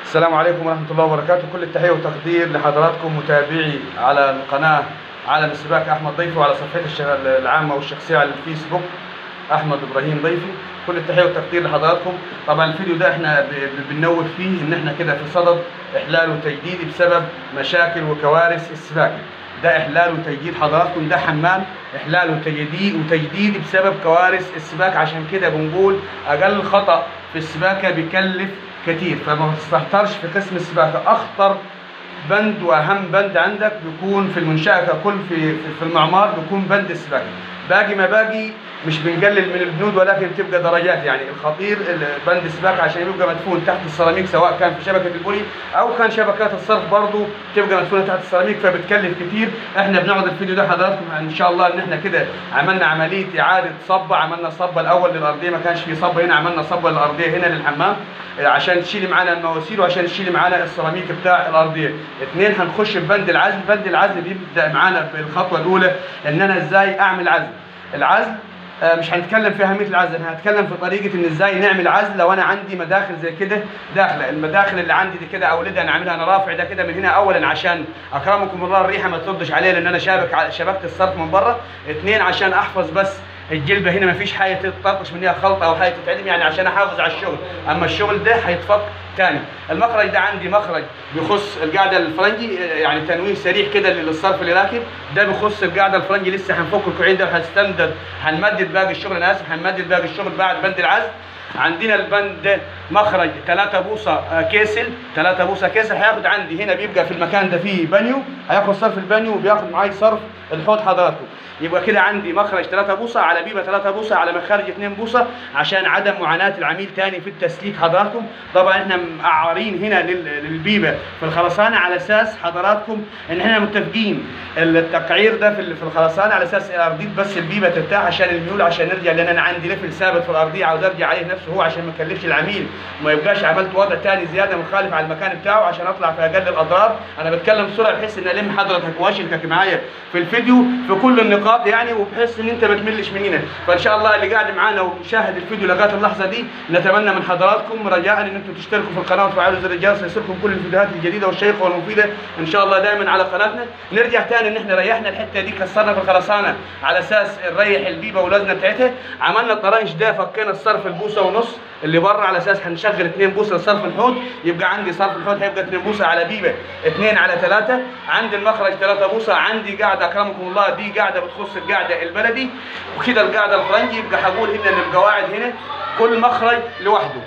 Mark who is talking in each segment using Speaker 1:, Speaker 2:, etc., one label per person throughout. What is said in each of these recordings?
Speaker 1: السلام عليكم ورحمة الله وبركاته كل التحية والتقدير لحضراتكم متابعي على القناة عالم السباكة أحمد ضيفي وعلى صفحتي الش- العامة والشخصية على الفيسبوك أحمد إبراهيم ضيفي كل التحية والتقدير لحضراتكم طبعا الفيديو ده احنا ب- ب- بننوه فيه ان احنا كده في صدد احلال وتجديد بسبب مشاكل وكوارث السباكة ده احلال وتجديد حضراتكم ده حمام احلال وتجديد وتجديد بسبب كوارث السباكة عشان كده بنقول اقل خطأ في السباكة بيكلف كتير فما تستهترش في قسم السباكة اخطر بند واهم بند عندك بيكون في المنشاه ككل في في- في المعمار بيكون بند السباكه باقي ما باقي مش بنقلل من البنود ولكن بتبقى درجات يعني الخطير ال- بند السباكه عشان يبقى مدفون تحت السيراميك سواء كان في شبكه البولي او كان شبكات الصرف برضه تبقى مدفونه تحت السيراميك فبتكلف كتير احنا بنعرض الفيديو ده حضراتكم ان شاء الله ان احنا كده عملنا عمليه اعاده صبه عملنا صبه الاول للارضيه ما كانش في صبه هنا عملنا صبه للارضيه هنا للحمام آه، عشان تشيل معانا المواسير وعشان تشيل معانا السيراميك بتاع الارضيه اثنين هنخش ببند العزل بند العزل بيبدا معانا في الخطوه الاولى ان انا ازاي اعمل عزل العزل آه، مش هنتكلم في اهميه العزل انا هتكلم في طريقه ان ازاي نعمل عزل لو انا عندي مداخل زي كده داخله المداخل اللي عندي دي كده اولدها انا عاملها انا رافع ده كده من هنا اولا عشان اكرمكم الله الريحه ما تردش عليه لان انا شابك ع- شبكت الصرف من بره اثنين عشان احفظ بس الجلبه هنا ما فيش حاجه تطرطش منها خلطه او حاجه تتعدم يعني عشان احافظ على الشغل اما الشغل ده هيتفك تاني المخرج ده عندي مخرج بيخص القاعده الفرنجي آه، يعني تنويه سريع كده للصرف اللي راكب ده بيخص القاعده الفرنجي لسه هنفك الكوعين ده وهنستمدد هنمدد باقي الشغل انا اسف هنمدد باقي الشغل بعد بند العزل عندنا البند ده مخرج 3 بوصه آه، كيسل 3 بوصه كيسل هياخد عندي هنا بيبقى في المكان ده فيه بانيو هياخد صرف البانيو وبياخد معاي صرف الحوض حضراتكم يبقى كده عندي مخرج 3 بوصه على بيبه 3 بوصه على مخارج 2 بوصه عشان عدم معاناه العميل تاني في التسليك حضراتكم طبعا احنا معارين هنا لل- للبيبه في الخرسانه على اساس حضراتكم ان احنا متفقين التقعير ده في ال- في الخرسانه على اساس ارضيه بس البيبه ترتاح عشان الميول عشان نرجع لان انا عندي ليفل ثابت في الارضيه عاوز ارجع عليه نفسه هو عشان ما اكلفش العميل وما يبقاش عملت وضع تاني زياده مخالف على المكان بتاعه عشان اطلع في اقل الاضرار انا بتكلم بسرعه بحيث ان الم حضرتك واشركك معايا في الفيديو في كل النقاط يعني وبحيث ان انت ما تملش مننا فان شاء الله اللي قاعد معانا ومشاهد الفيديو لغايه اللحظه دي نتمنى من حضراتكم رجاء ان انتم تشتركوا في القناه وتفعلوا زر الجرس ليصلكم كل الفيديوهات الجديده والشيقه والمفيده ان شاء الله دائما على قناتنا نرجع تاني ان احنا ريحنا الحته دي كسرنا في الخرسانه على اساس نريح البيبه والوزنه بتاعتها عملنا الطرنش ده فكينا الصرف البوصه ونص اللي بره على اساس هنشغل 2 بوصه لصرف الحوض يبقى عندي صرف الحوض هيبقى 2 بوصه على بيبه 2 على 3 عندي المخرج 3 بوصه عندي قاعده اكرمكم الله دي قاعده بتخص القاعده البلدي وكده القاعده الفرنجي يبقى هقول هنا ان القواعد هنا كل مخرج لوحده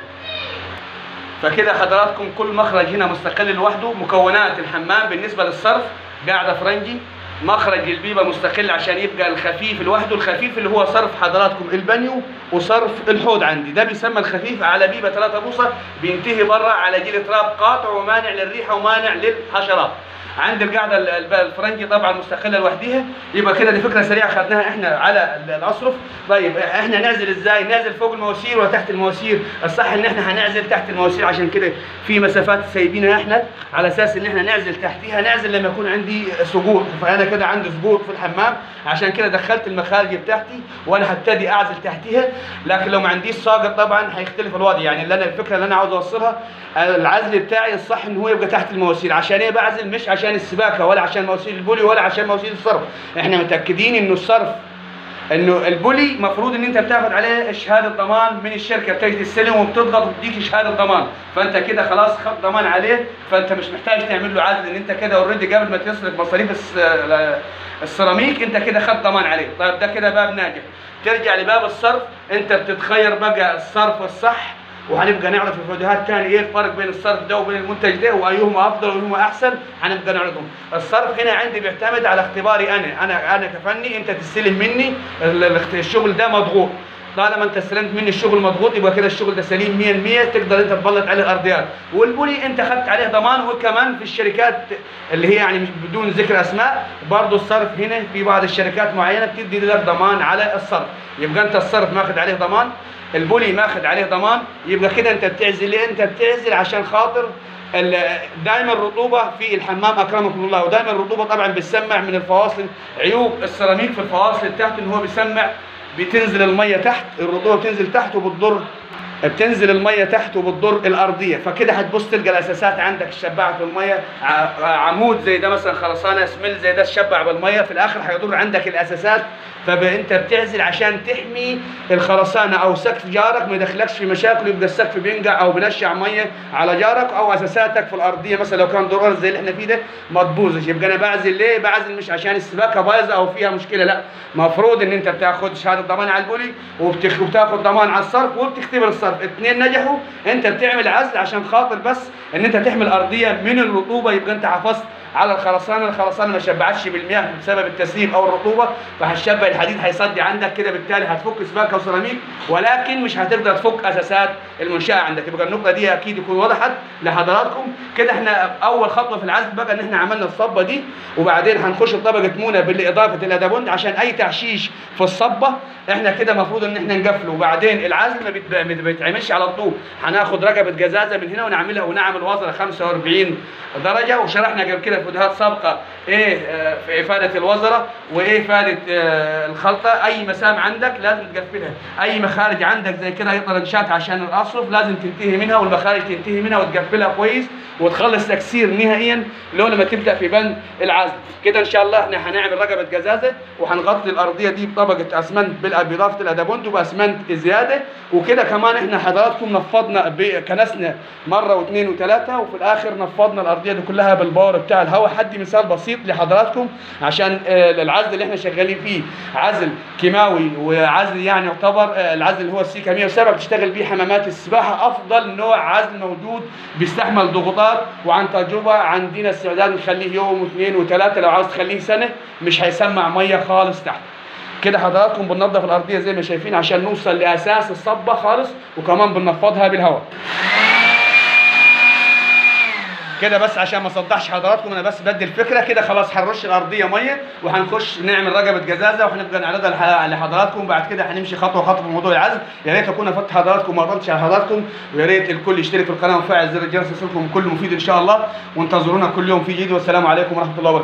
Speaker 1: فكده حضراتكم كل مخرج هنا مستقل لوحده مكونات الحمام بالنسبه للصرف قاعده فرنجي مخرج البيبه مستقل عشان يبقى الخفيف لوحده الخفيف اللي هو صرف حضراتكم البانيو وصرف الحوض عندي ده بيسمى الخفيف على بيبه 3 بوصه بينتهي بره على جيل تراب قاطع ومانع للريحه ومانع للحشرات عند القاعده ال- ال- الفرنجي طبعا مستقله لوحدها يبقى كده دي فكره سريعه خدناها احنا على ال- الاصرف طيب احنا نعزل ازاي نعزل فوق المواسير ولا تحت المواسير الصح ان احنا هنعزل تحت المواسير عشان كده في مسافات سايبينها احنا على اساس ان احنا نعزل تحتيها نعزل لما يكون عندي سقوط فانا كده عندي سقوط في الحمام عشان كده دخلت المخارج بتاعتي وانا هبتدي اعزل تحتيها لكن لو ما عنديش ساقط طبعا هيختلف الوضع يعني اللي انا الفكره اللي انا عاوز اوصلها العزل بتاعي الصح ان هو يبقى تحت المواسير عشان ايه بعزل مش عشان السباكه ولا عشان مواسير البولي ولا عشان مواسير الصرف احنا متاكدين انه الصرف انه البولي مفروض ان انت بتاخد عليه شهاده ضمان من الشركه بتاعت السلم وبتضغط وبتديك شهاده ضمان فانت كده خلاص خد ضمان عليه فانت مش محتاج تعمل له عزل ان انت كده اوريدي قبل ما تصرف مصاريف الس- ال- السيراميك انت كده خد ضمان عليه طيب ده كده باب ناجح ترجع لباب الصرف انت بتتخير بقى الصرف الصح وهنبقى نعرف في فيديوهات تانية ايه الفرق بين الصرف ده وبين المنتج ده وايهما افضل وايهما احسن هنبقى نعرضهم الصرف هنا عندي بيعتمد على اختباري انا انا انا كفني انت تستلم مني ال- ال- الشغل ده مضغوط طالما انت استلمت مني الشغل مضغوط يبقى كده الشغل ده سليم 100% تقدر انت تبلط عليه الارضيات والبولي انت خدت عليه ضمان وكمان في الشركات اللي هي يعني مش بدون ذكر اسماء برضه الصرف هنا في بعض الشركات معينه بتدي لك ضمان على الصرف يبقى انت الصرف ماخذ عليه ضمان البولي ماخذ عليه ضمان يبقى كده انت بتعزل ليه انت بتعزل عشان خاطر دائما الرطوبه في الحمام اكرمكم الله ودائما الرطوبه طبعا بتسمع من الفواصل عيوب السيراميك في الفواصل تحت ان هو بيسمع بتنزل الميه تحت الرطوبه بتنزل تحت وبتضر بتنزل الميه تحت وبتضر الارضيه فكده هتبص تلقى الاساسات عندك الشبعه في الميه ع- عمود زي ده مثلا خرسانه اسمنت زي ده تشبع بالميه في الاخر هيضر عندك الاساسات فانت بتعزل عشان تحمي الخرسانه او سقف جارك ما يدخلكش في مشاكل يبقى السقف بينقع او بنشع ميه على جارك او اساساتك في الارضيه مثلا لو كان دور زي اللي احنا فيه ده ما تبوظش يبقى انا بعزل ليه؟ بعزل مش عشان السباكه بايظه او فيها مشكله لا مفروض ان انت بتاخد شهاده ضمان على البولي وبتخ... وبتاخد ضمان على الصرف وبتختبر الصرف اثنين نجحوا انت بتعمل عزل عشان خاطر بس ان انت تحمي الارضيه من الرطوبه يبقى انت حافظت على الخرسانه الخرسانه ما شبعتش بالمياه بسبب التسريب او الرطوبه فهتشبع الحديد هيصدي عندك كده بالتالي هتفك سباكه وسيراميك ولكن مش هتقدر تفك اساسات المنشاه عندك يبقى النقطه دي اكيد يكون وضحت لحضراتكم كده احنا اول خطوه في العزل بقى ان احنا عملنا الصبه دي وبعدين هنخش بطبقه مونه بالاضافه الادابوند عشان اي تعشيش في الصبه احنا كده المفروض ان احنا نقفله وبعدين العزل ما بيت- ما بيتعملش على الطوب هناخد رقبه جزازه من هنا ونعملها ونعمل وزره 45 درجه وشرحنا قبل كده في فيديوهات سابقه ايه آه، في افاده الوزره وايه افاده آه، الخلطه اي مسام عندك لازم تقفلها اي مخارج عندك زي كده يطلع انشات عشان الاصرف لازم تنتهي منها والمخارج تنتهي منها وتقفلها كويس وتخلص تكسير نهائيا لو لما تبدا في بند العزل كده ان شاء الله احنا هنعمل رقبه جزازه وهنغطي الارضيه دي بطبقه اسمنت بال- باضافه الادابوند واسمنت زياده وكده كمان احنا حضراتكم نفضنا ب- كنسنا مره واثنين وثلاثه وفي الاخر نفضنا الارضيه دي كلها بالباور بتاع الهواء حدي مثال بسيط لحضراتكم عشان آه، العزل اللي احنا شغالين فيه عزل كيماوي وعزل يعني يعتبر آه، العزل اللي هو السيكا 107 بتشتغل بيه حمامات السباحه افضل نوع عزل موجود بيستحمل ضغوطات وعن تجربه عندنا استعداد نخليه يوم واثنين وثلاثه لو عاوز تخليه سنه مش هيسمع ميه خالص تحت كده حضراتكم بننظف الارضيه زي ما شايفين عشان نوصل لاساس الصبه خالص وكمان بننفضها بالهواء كده بس عشان ما صدعش حضراتكم انا بس بدي الفكره كده خلاص هنرش الارضيه ميه وهنخش نعمل رقبه جزازه وهنبقى نعرضها لح- لحضراتكم بعد كده هنمشي خطوه خطوه في موضوع العزل يا ريت اكون افدت حضراتكم وما اطلتش على حضراتكم ويا ريت الكل يشترك في القناه ويفعل زر الجرس يصلكم كل مفيد ان شاء الله وانتظرونا كل يوم في جديد والسلام عليكم ورحمه الله وبركاته